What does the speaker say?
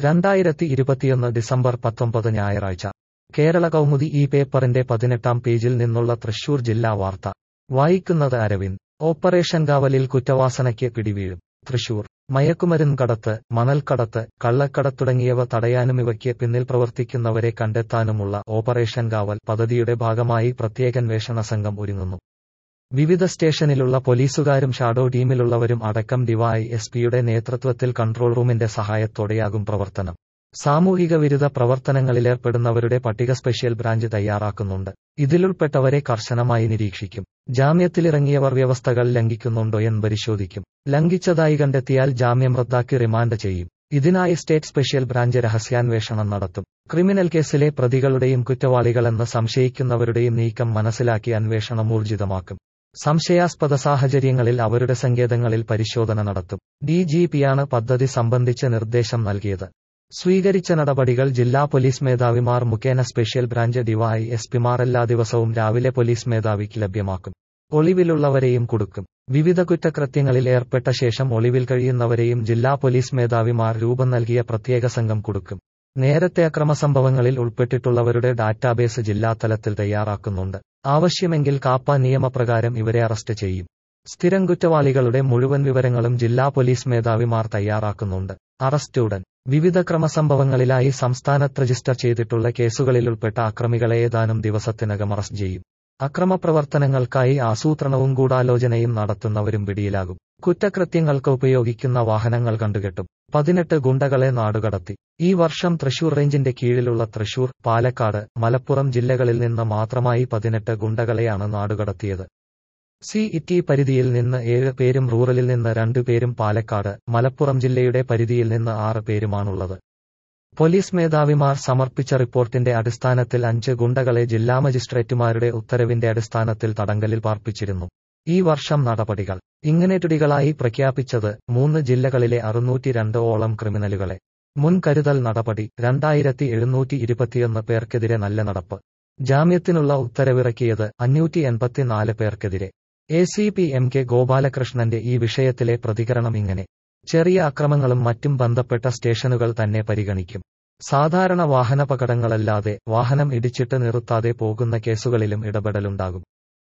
രണ്ടായിരത്തി ഇരുപത്തിയൊന്ന് ഡിസംബർ പത്തൊമ്പത് ഞായറാഴ്ച കേരള കൗമുദി ഈ പേപ്പറിന്റെ പതിനെട്ടാം പേജിൽ നിന്നുള്ള തൃശൂർ ജില്ലാ വാർത്ത വായിക്കുന്നത് അരവിന്ദ് ഓപ്പറേഷൻ കാവലിൽ കുറ്റവാസനയ്ക്ക് പിടിവീഴും തൃശൂർ മയക്കുമരുന്ന് കടത്ത് മണൽക്കടത്ത് കള്ളക്കടത്ത് തുടങ്ങിയവ തടയാനും ഇവയ്ക്ക് പിന്നിൽ പ്രവർത്തിക്കുന്നവരെ കണ്ടെത്താനുമുള്ള ഓപ്പറേഷൻ കാവൽ പദ്ധതിയുടെ ഭാഗമായി പ്രത്യേകന്വേഷണ സംഘം ഒരുങ്ങുന്നു വിവിധ സ്റ്റേഷനിലുള്ള പോലീസുകാരും ഷാഡോ ടീമിലുള്ളവരും അടക്കം ഡിവൈ എസ് പിയുടെ നേതൃത്വത്തിൽ കൺട്രോൾ റൂമിന്റെ സഹായത്തോടെയാകും പ്രവർത്തനം സാമൂഹിക വിരുദ്ധ പ്രവർത്തനങ്ങളിലേർപ്പെടുന്നവരുടെ പട്ടിക സ്പെഷ്യൽ ബ്രാഞ്ച് തയ്യാറാക്കുന്നുണ്ട് ഇതിലുൾപ്പെട്ടവരെ കർശനമായി നിരീക്ഷിക്കും ജാമ്യത്തിലിറങ്ങിയവർ വ്യവസ്ഥകൾ ലംഘിക്കുന്നുണ്ടോ എന്ന് പരിശോധിക്കും ലംഘിച്ചതായി കണ്ടെത്തിയാൽ ജാമ്യം റദ്ദാക്കി റിമാൻഡ് ചെയ്യും ഇതിനായി സ്റ്റേറ്റ് സ്പെഷ്യൽ ബ്രാഞ്ച് രഹസ്യാന്വേഷണം നടത്തും ക്രിമിനൽ കേസിലെ പ്രതികളുടെയും കുറ്റവാളികളെന്ന് സംശയിക്കുന്നവരുടെയും നീക്കം മനസ്സിലാക്കി അന്വേഷണം ഊർജിതമാക്കും സംശയാസ്പദ സാഹചര്യങ്ങളിൽ അവരുടെ സങ്കേതങ്ങളിൽ പരിശോധന നടത്തും ഡി ജി പിയാണ് പദ്ധതി സംബന്ധിച്ച് നിർദ്ദേശം നൽകിയത് സ്വീകരിച്ച നടപടികൾ ജില്ലാ പോലീസ് മേധാവിമാർ മുഖേന സ്പെഷ്യൽ ബ്രാഞ്ച് ഡിവൈ എസ് പിമാർ എല്ലാ ദിവസവും രാവിലെ പോലീസ് മേധാവിക്ക് ലഭ്യമാക്കും ഒളിവിലുള്ളവരെയും കൊടുക്കും വിവിധ കുറ്റകൃത്യങ്ങളിൽ ഏർപ്പെട്ട ശേഷം ഒളിവിൽ കഴിയുന്നവരെയും ജില്ലാ പോലീസ് മേധാവിമാർ രൂപം നൽകിയ പ്രത്യേക സംഘം കൊടുക്കും നേരത്തെ അക്രമസംഭവങ്ങളിൽ ഉൾപ്പെട്ടിട്ടുള്ളവരുടെ ഡാറ്റാബേസ് ജില്ലാതലത്തിൽ തയ്യാറാക്കുന്നുണ്ട് ആവശ്യമെങ്കിൽ കാപ്പ നിയമപ്രകാരം ഇവരെ അറസ്റ്റ് ചെയ്യും സ്ഥിരം കുറ്റവാളികളുടെ മുഴുവൻ വിവരങ്ങളും ജില്ലാ പോലീസ് മേധാവിമാർ തയ്യാറാക്കുന്നുണ്ട് അറസ്റ്റ് ഉടൻ വിവിധ ക്രമസംഭവങ്ങളിലായി സംസ്ഥാനത്ത് രജിസ്റ്റർ ചെയ്തിട്ടുള്ള കേസുകളിൽ ഉൾപ്പെട്ട അക്രമികളെ ഏതാനും ദിവസത്തിനകം അറസ്റ്റ് ചെയ്യും അക്രമപ്രവർത്തനങ്ങൾക്കായി ആസൂത്രണവും ഗൂഢാലോചനയും നടത്തുന്നവരും പിടിയിലാകും കുറ്റകൃത്യങ്ങൾക്ക് ഉപയോഗിക്കുന്ന വാഹനങ്ങൾ കണ്ടുകെട്ടും പതിനെട്ട് ഗുണ്ടകളെ നാടുകടത്തി ഈ വർഷം തൃശൂർ റേഞ്ചിന്റെ കീഴിലുള്ള തൃശൂർ പാലക്കാട് മലപ്പുറം ജില്ലകളിൽ നിന്ന് മാത്രമായി പതിനെട്ട് ഗുണ്ടകളെയാണ് നാടുകടത്തിയത് സി ഇറ്റി പരിധിയിൽ നിന്ന് ഏഴ് പേരും റൂറലിൽ നിന്ന് രണ്ടുപേരും പാലക്കാട് മലപ്പുറം ജില്ലയുടെ പരിധിയിൽ നിന്ന് ആറ് പേരുമാണുള്ളത് പോലീസ് മേധാവിമാർ സമർപ്പിച്ച റിപ്പോർട്ടിന്റെ അടിസ്ഥാനത്തിൽ അഞ്ച് ഗുണ്ടകളെ ജില്ലാ മജിസ്ട്രേറ്റുമാരുടെ ഉത്തരവിന്റെ അടിസ്ഥാനത്തിൽ തടങ്കലിൽ പാർപ്പിച്ചിരുന്നു ഈ വർഷം നടപടികൾ ഇങ്ങനെറ്റുടികളായി പ്രഖ്യാപിച്ചത് മൂന്ന് ജില്ലകളിലെ അറുന്നൂറ്റി രണ്ട് ഓളം ക്രിമിനലുകളെ മുൻകരുതൽ നടപടി രണ്ടായിരത്തി എഴുന്നൂറ്റി ഇരുപത്തിയൊന്ന് പേർക്കെതിരെ നല്ല നടപ്പ് ജാമ്യത്തിനുള്ള ഉത്തരവിറക്കിയത് അഞ്ഞൂറ്റി എൺപത്തിനാല് പേർക്കെതിരെ A C P M K ഗോപാലകൃഷ്ണന്റെ ഈ വിഷയത്തിലെ പ്രതികരണം ഇങ്ങനെ ചെറിയ അക്രമങ്ങളും മറ്റും ബന്ധപ്പെട്ട സ്റ്റേഷനുകൾ തന്നെ പരിഗണിക്കും സാധാരണ വാഹനപകടങ്ങളല്ലാതെ വാഹനം ഇടിച്ചിട്ട് നിർത്താതെ പോകുന്ന കേസുകളിലും ഇടപെടലുണ്ടാകും